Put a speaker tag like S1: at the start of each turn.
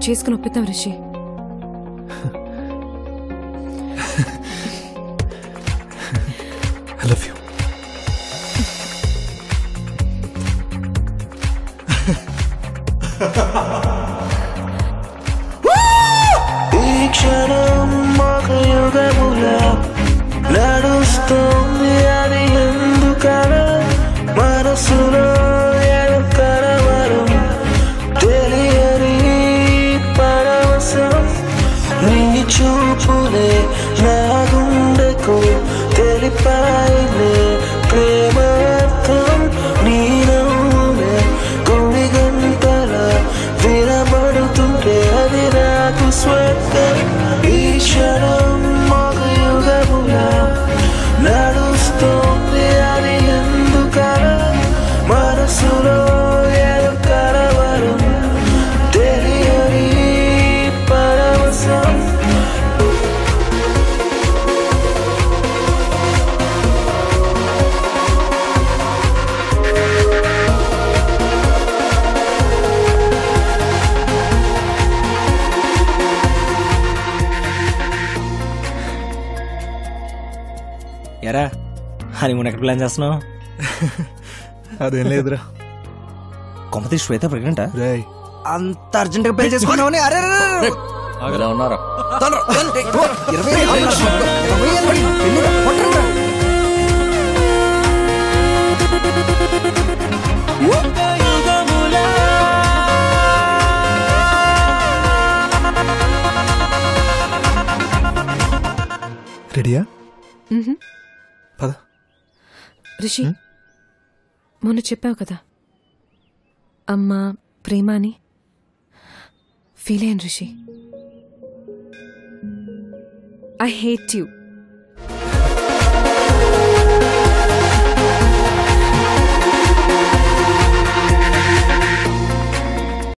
S1: చేసుకుని ఒప్పిద్దాం Rishi
S2: I love you
S3: ఈ క్షణం ఒక యుగములా నడుస్తుంది అది ఎందుకలా మనసులో ఏదో కలవరం తెలియని పరవశం నీ చూపులే నా గుండెకు తెలిపాయిలే ప్రేమ అర్థం నీ నవ్వులే కొన్ని గంటల వినబడుతుంటే అది నాకు స్వర్గం ఈ క్షణం ఒక యుగములా నడుస్తుంది అది ఎందుకలా మనసులో ఏదో కలవరం తెలియని పరవశం
S4: ఎరా హనీమూన్ ఎక్కడ ప్లాన్ చేస్తున్నావు
S2: అదేం లేదురా
S4: కొంపతి శ్వేత ప్రెగ్నెంటా
S2: రేయ్
S4: అంత అర్జెంట్ గా పెళ్లి చేసుకున్నావని అరే అరే, అరే, అరే.
S5: ఇలా ఉన్నారా
S4: తొందర, తొందర, ఇరవై ఏళ్ళు అన్నా. ఇరవై ఏళ్ళు పడి, పెళ్ళిరా, కొట్టండిరా.
S2: రెడీయా పద
S1: రిషి మొన్న చెప్పావు కదా అమ్మ ప్రేమ అని ఫీల్ అయ్యాను రిషి ఐ హేట్ యూ